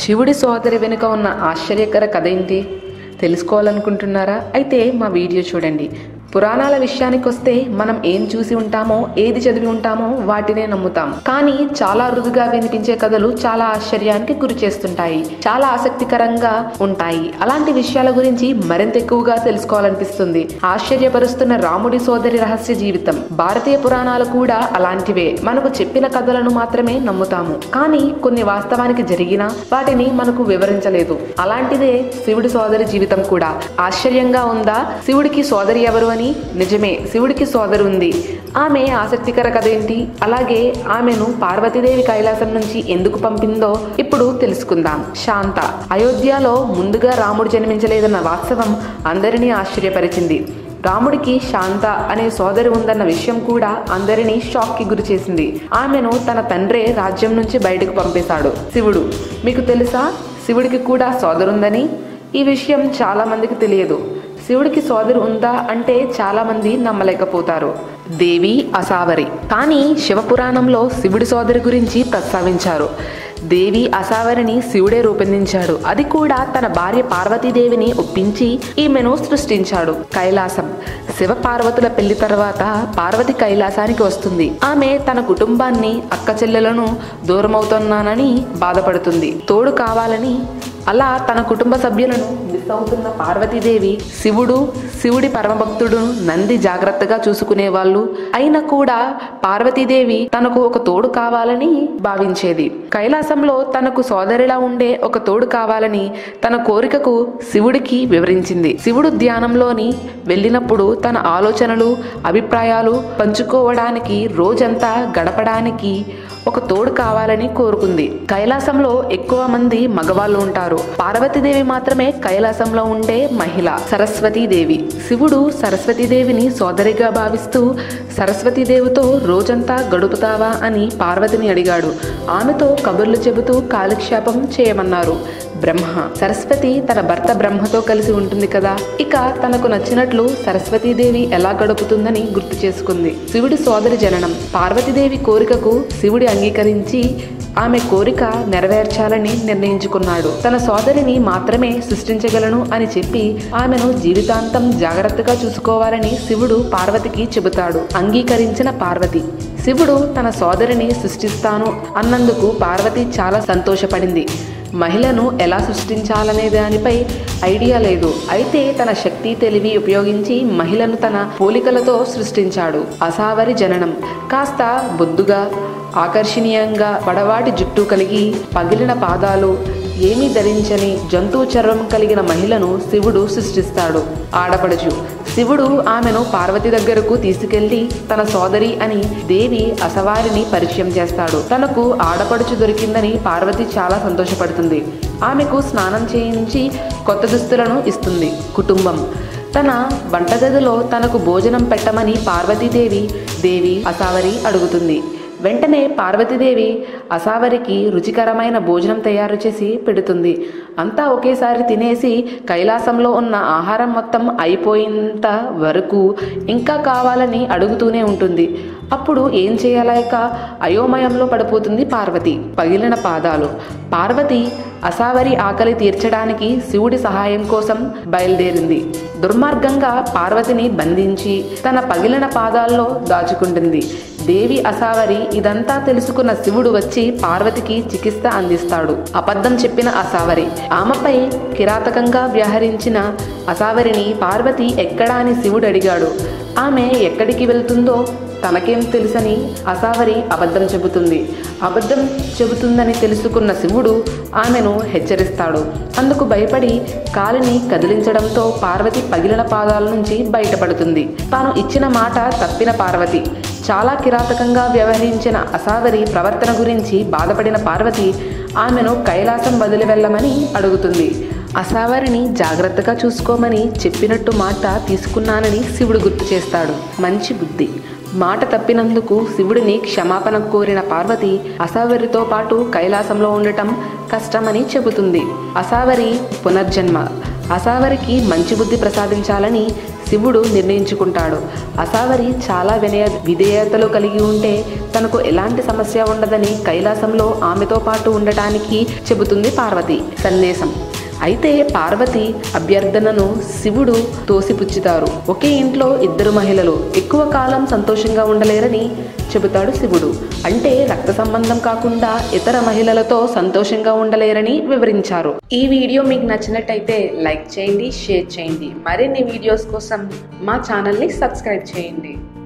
శివుడి సోదరి వెనుక ఉన్న ఆశ్చర్యకర కథ ఏంటి తెలుసుకోవాలనుకుంటున్నారా అయితే మా వీడియో చూడండి పురాణాల విషయానికి వస్తే మనం ఏం చూసి ఉంటామో ఏది చదివి ఉంటామో వాటినే నమ్ముతాం కానీ చాలా అరుదుగా వినిపించే కథలు చాలా ఆశ్చర్యానికి గురి చేస్తుంటాయి చాలా ఆసక్తికరంగా ఉంటాయి అలాంటి విషయాల గురించి మరింత ఎక్కువగా తెలుసుకోవాలనిపిస్తుంది ఆశ్చర్యపరుస్తున్న రాముడి సోదరి రహస్య జీవితం భారతీయ పురాణాలు కూడా అలాంటివే మనకు చెప్పిన కథలను మాత్రమే నమ్ముతాము కానీ కొన్ని వాస్తవానికి జరిగిన వాటిని మనకు వివరించలేదు అలాంటిదే శివుడి సోదరి జీవితం కూడా ఆశ్చర్యంగా ఉందా శివుడికి సోదరి ఎవరు అని నిజమే శివుడికి సోదరు ఉంది ఆమె ఆసక్తికర కథ ఏంటి అలాగే ఆమెను పార్వతీదేవి కైలాసం నుంచి ఎందుకు పంపిందో ఇప్పుడు తెలుసుకుందాం శాంత అయోధ్యలో ముందుగా రాముడు జన్మించలేదన్న వాస్తవం అందరినీ ఆశ్చర్యపరిచింది రాముడికి శాంత అనే సోదరి ఉందన్న విషయం కూడా అందరినీ షాక్ కి గురి చేసింది ఆమెను తన తండ్రే రాజ్యం నుంచి బయటకు పంపేశాడు శివుడు మీకు తెలుసా శివుడికి కూడా సోదరుందని ఈ విషయం చాలా మందికి తెలియదు శివుడికి సోదరు ఉందా అంటే చాలా మంది నమ్మలేకపోతారు దేవి అసావరి కానీ శివపురాణంలో శివుడి సోదరి గురించి ప్రస్తావించారు దేవి అసావరిని శివుడే రూపొందించాడు అది కూడా తన భార్య పార్వతీదేవిని ఒప్పించి ఈమెను సృష్టించాడు కైలాసం శివ పార్వతుల పెళ్లి తర్వాత పార్వతి కైలాసానికి వస్తుంది ఆమె తన కుటుంబాన్ని అక్క చెల్లెలను దూరమవుతున్నానని బాధపడుతుంది తోడు కావాలని అలా తన కుటుంబ సభ్యులను మిస్ అవుతున్న పార్వతీదేవి శివుడు శివుడి పరమభక్తుడు నంది జాగ్రత్తగా చూసుకునే వాళ్ళు అయినా కూడా పార్వతీదేవి తనకు ఒక తోడు కావాలని భావించేది కైలాసంలో తనకు సోదరిలా ఉండే ఒక తోడు కావాలని తన కోరికకు శివుడికి వివరించింది శివుడు ధ్యానంలోని వెళ్ళినప్పుడు తన ఆలోచనలు అభిప్రాయాలు పంచుకోవడానికి రోజంతా గడపడానికి ఒక తోడు కావాలని కోరుకుంది కైలాసంలో ఎక్కువ మంది మగవాళ్ళు ఉంటారు పార్వతీదేవి మాత్రమే కైలాసంలో ఉండే మహిళ సరస్వతీదేవి శివుడు సరస్వతీదేవిని సోదరిగా భావిస్తూ సరస్వతీదేవితో రోజంతా గడుపుతావా అని పార్వతిని అడిగాడు ఆమెతో కబుర్లు చెబుతూ కాలక్షేపం చేయమన్నారు బ్రహ్మ సరస్వతి తన భర్త బ్రహ్మతో కలిసి ఉంటుంది కదా ఇక తనకు నచ్చినట్లు సరస్వతీదేవి ఎలా గడుపుతుందని గుర్తు చేసుకుంది శివుడి సోదరి జననం పార్వతీదేవి కోరికకు శివుడి అంగీకరించి ఆమె కోరిక నెరవేర్చాలని నిర్ణయించుకున్నాడు తన సోదరిని మాత్రమే సృష్టించగలను అని చెప్పి ఆమెను జీవితాంతం జాగ్రత్తగా చూసుకోవాలని శివుడు పార్వతికి చెబుతాడు అంగీకరించిన పార్వతి శివుడు తన సోదరిని సృష్టిస్తాను అన్నందుకు పార్వతి చాలా సంతోషపడింది మహిళను ఎలా సృష్టించాలనే దానిపై ఐడియా లేదు అయితే తన శక్తి తెలివి ఉపయోగించి మహిళను తన పోలికలతో సృష్టించాడు అసావరి జననం కాస్త బొద్దుగా ఆకర్షణీయంగా పొడవాటి జుట్టు కలిగి పగిలిన పాదాలు ఏమీ ధరించని జంతువు చర్మం కలిగిన మహిళను శివుడు సృష్టిస్తాడు ఆడపడుచు శివుడు ఆమెను పార్వతి దగ్గరకు తీసుకెళ్లి తన సోదరి అని దేవి అసవారిని పరిచయం చేస్తాడు తనకు ఆడపడుచు దొరికిందని పార్వతి చాలా సంతోషపడుతుంది ఆమెకు స్నానం చేయించి కొత్త దుస్తులను ఇస్తుంది కుటుంబం తన వంటగదిలో తనకు భోజనం పెట్టమని పార్వతీదేవి దేవి అసావరి అడుగుతుంది వెంటనే పార్వతీదేవి అసావరికి రుచికరమైన భోజనం తయారు చేసి పెడుతుంది అంతా ఒకేసారి తినేసి కైలాసంలో ఉన్న ఆహారం మొత్తం అయిపోయేంత వరకు ఇంకా కావాలని అడుగుతూనే ఉంటుంది అప్పుడు ఏం చేయలేక అయోమయంలో పడిపోతుంది పార్వతి పగిలిన పాదాలు పార్వతి అసావరి ఆకలి తీర్చడానికి శివుడి సహాయం కోసం బయలుదేరింది దుర్మార్గంగా పార్వతిని బంధించి తన పగిలిన పాదాల్లో దాచుకుంటుంది దేవి అసావరి ఇదంతా తెలుసుకున్న శివుడు వచ్చి పార్వతికి చికిత్స అందిస్తాడు అబద్ధం చెప్పిన అసావరి ఆమెపై కిరాతకంగా వ్యవహరించిన అసావరిని పార్వతి ఎక్కడా అని శివుడు అడిగాడు ఆమె ఎక్కడికి వెళ్తుందో తనకేం తెలుసని అసావరి అబద్ధం చెబుతుంది అబద్ధం చెబుతుందని తెలుసుకున్న శివుడు ఆమెను హెచ్చరిస్తాడు అందుకు భయపడి కాలిని కదిలించడంతో పార్వతి పగిలిన పాదాల నుంచి బయటపడుతుంది తాను ఇచ్చిన మాట తప్పిన పార్వతి చాలా కిరాతకంగా వ్యవహరించిన అసావరి ప్రవర్తన గురించి బాధపడిన పార్వతి ఆమెను కైలాసం వదిలి వెళ్ళమని అడుగుతుంది అసావరిని జాగ్రత్తగా చూసుకోమని చెప్పినట్టు మాట తీసుకున్నానని శివుడు గుర్తు చేస్తాడు మంచి బుద్ధి మాట తప్పినందుకు శివుడిని క్షమాపణ కోరిన పార్వతి అసావరితో పాటు కైలాసంలో ఉండటం కష్టమని చెబుతుంది అసావరి పునర్జన్మ అసావరికి మంచి బుద్ధి ప్రసాదించాలని శివుడు నిర్ణయించుకుంటాడు అసావరి చాలా వినయ విధేయతలు కలిగి ఉంటే తనకు ఎలాంటి సమస్య ఉండదని కైలాసంలో ఆమెతో పాటు ఉండటానికి చెబుతుంది పార్వతి సందేశం అయితే పార్వతి అభ్యర్థనను శివుడు తోసిపుచ్చుతారు ఒకే ఇంట్లో ఇద్దరు మహిళలు ఎక్కువ కాలం సంతోషంగా ఉండలేరని చెబుతాడు శివుడు అంటే రక్త సంబంధం కాకుండా ఇతర మహిళలతో సంతోషంగా ఉండలేరని వివరించారు ఈ వీడియో మీకు నచ్చినట్టయితే లైక్ చేయండి షేర్ చేయండి మరిన్ని వీడియోస్ కోసం మా ఛానల్ని సబ్స్క్రైబ్ చేయండి